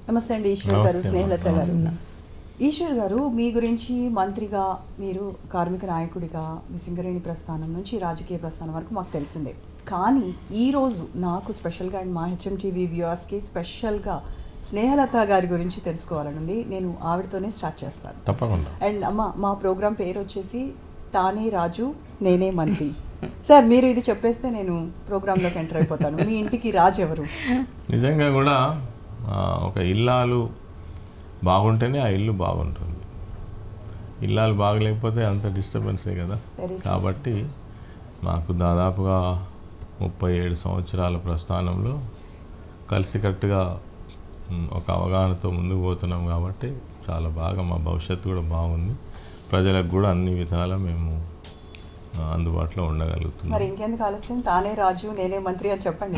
నమస్తే అండి ఈశ్వర్ గారు నమస్తే, స్నేహలత నమస్తే. గారు ఈశ్వర్ గారు మీ గురించి మంత్రిగా మీరు కార్మిక నాయకుడిగా మీ సింగరేణి ప్రస్థానం నుంచి రాజకీయ ప్రస్థానం వరకు మాకు తెలిసిందే కానీ ఈ రోజు నాకు స్పెషల్గా అండ్ మా హెచ్ఎం టీవీ వ్యూవర్స్కి స్పెషల్గా స్నేహలత గారి గురించి తెలుసుకోవాలని ఉంది నేను ఆవిడతోనే స్టార్ట్ చేస్తాను తప్పకుండా అండ్ అమ్మ మా ప్రోగ్రామ్ పేరు వచ్చేసి తానే రాజు నేనే మంత్రి సార్ మీరు ఇది చెప్పేస్తే నేను ప్రోగ్రాంలోకి ఎంటర్ అయిపోతాను మీ ఇంటికి రాజు ఎవరు నిజంగా కూడా ఆ, ఒక ఇల్లాలు బాగుంటేనే ఆ ఇల్లు బాగుంటుంది ఇల్లాలు బాగలేకపోతే అంత డిస్టర్బెన్సే కదా Very true. కాబట్టి మాకు దాదాపుగా ముప్పై ఏడు సంవత్సరాల ప్రస్థానంలో కలిసికట్టుగా ఉమ్, ఒక అవగాహనతో ముందుకు పోతున్నాం కాబట్టి చాలా బాగా మా భవిష్యత్తు కూడా బాగుంది ప్రజలకు కూడా అన్ని విధాల మేము ఆ, అందుబాటులో ఉండగలుగుతున్నాం మరి ఇంకెందుకు ఆలస్యం తానే రాజు నేనే మంత్రి అని చెప్పండి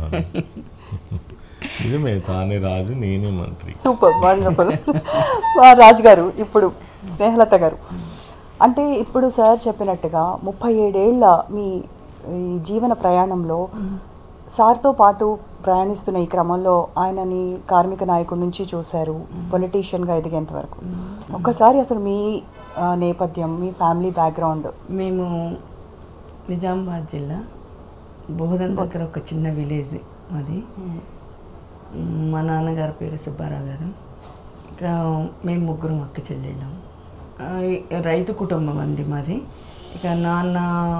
నిజమే తానే రాజు నేనే మంత్రి సూపర్ వండర్ఫుల్ రాజు గారు ఇప్పుడు స్నేహలత గారు అంటే ఇప్పుడు సార్ చెప్పినట్టుగా ముప్పై ఏడేళ్ల మీ ఈ జీవన ప్రయాణంలో సార్తో పాటు ప్రయాణిస్తున్న ఈ క్రమంలో ఆయనని కార్మిక నాయకుడి నుంచి చూశారు పొలిటీషియన్గా ఎదిగేంత వరకు ఒక్కసారి అసలు మీ ఆ, నేపథ్యం మీ ఫ్యామిలీ బ్యాక్గ్రౌండ్ మేము నిజామాబాద్ జిల్లా బోధన్ దగ్గర ఒక చిన్న విలేజ్ అది మా నాన్నగారి పేరు సుబ్బారావు గారు ఇంకా మేము ముగ్గురం అక్క చెల్లెళ్ళం ఆ, ఈ రైతు కుటుంబం అండి మాది ఇక నాన్న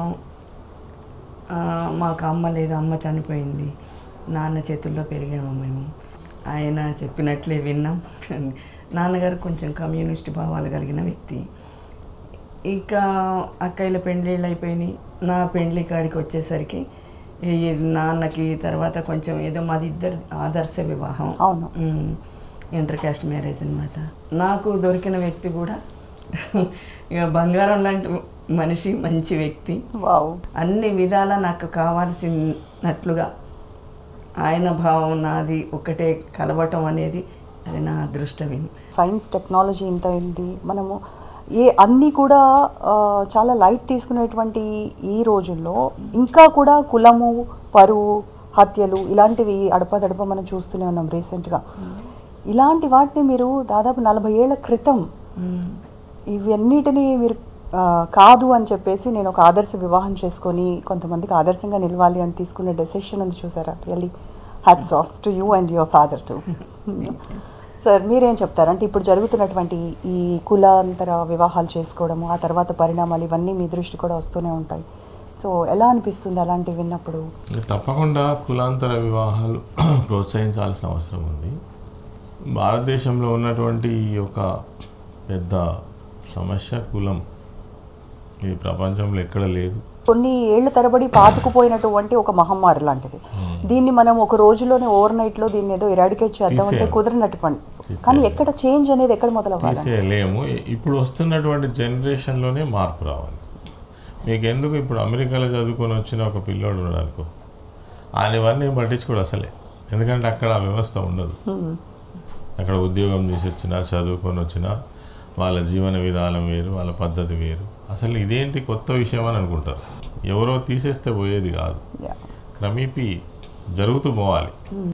ఆ, మాకు అమ్మ లేదు అమ్మ చనిపోయింది నాన్న చేతుల్లో పెరిగాము మేము ఆయన చెప్పినట్లే విన్నాం నాన్నగారు కొంచెం కమ్యూనిస్ట్ భావాలు కలిగిన వ్యక్తి ఇంకా అక్కయ్యల పెండ్లిళ్ళు అయిపోయినాయి నా పెండ్లి కాడికి వచ్చేసరికి ఈ నాన్నకి తర్వాత కొంచెం ఏదో మాది ఇద్దరు ఆదర్శ వివాహం అవును. ఇంటర్ కాస్ట్ మ్యారేజ్ అనమాట నాకు దొరికిన వ్యక్తి కూడా ఇక బంగారం లాంటి మనిషి మంచి వ్యక్తి వావ్ అన్ని విధాల నాకు కావాల్సినట్లుగా ఆయన భావం నాది ఒకటే కలవటం అనేది అది నా అదృష్టమే సైన్స్ టెక్నాలజీ ఇంత అయింది మనము ఏ అన్నీ కూడా ఆ, చాలా లైట్ తీసుకునేటువంటి ఈ రోజుల్లో ఇంకా కూడా కులము పరువు హత్యలు ఇలాంటివి అడపదడప మనం చూస్తూనే ఉన్నాం రీసెంట్గా ఇలాంటి వాటిని మీరు దాదాపు నలభై ఏళ్ల క్రితం ఇవన్నిటిని మీరు ఆ, కాదు అని చెప్పేసి నేను ఒక ఆదర్శ వివాహం చేసుకొని కొంతమందికి ఆదర్శంగా నిలవాలి అని తీసుకునే డెసిషన్ ఉంది చూసారా really hats off to you and your father too sir మీరేం చెప్తారు అంటే ఇప్పుడు జరుగుతున్నటువంటి ఈ కులాంతర వివాహాలు చేసుకోవడము ఆ తర్వాత పరిణామాలు ఇవన్నీ మీ దృష్టి కూడా వస్తూనే ఉంటాయి సో ఎలా అనిపిస్తుంది అలాంటివి విన్నప్పుడు తప్పకుండా కులాంతర వివాహాలు ప్రోత్సహించాల్సిన అవసరం ఉంది భారతదేశంలో ఉన్నటువంటి ఈ యొక్క పెద్ద సమస్య కులం ఇది ప్రపంచంలో ఎక్కడ లేదు కొన్ని ఏళ్ల తరబడి పాతుకుపోయినటువంటి ఒక మహమ్మారి లాంటిది దీన్ని మనం ఒక రోజులోనే ఓవర్ నైట్ లో దీన్ని ఏదో ఎరాడికేట్ చేద్దామంటే తీసేయాలి. కుదిరినట్టు పని తీసేయాలి. కానీ ఎక్కడ చేంజ్ అనేది ఎక్కడ మొదలవ్వాలి తీసేయలేము ఇప్పుడు వస్తున్నటువంటి జనరేషన్లోనే మార్పు రావాలి మీకు ఎందుకు ఇప్పుడు అమెరికాలో చదువుకొని వచ్చిన ఒక పిల్లోడు ఉన్నాడు అనుకో ఆయన ఇవన్నీ పట్టించుకోడు అసలే ఎందుకంటే అక్కడ ఆ వ్యవస్థ ఉండదు అక్కడ ఉద్యోగం చేసి వచ్చినా చదువుకొని వచ్చినా వాళ్ళ జీవన విధానం వేరు వాళ్ళ పద్ధతి వేరు అసలు ఇదేంటి కొత్త విషయం అని అనుకుంటారు ఎవరో తీసేస్తే పోయేది కాదు Yeah. క్రమేపీ జరుగుతూ పోవాలి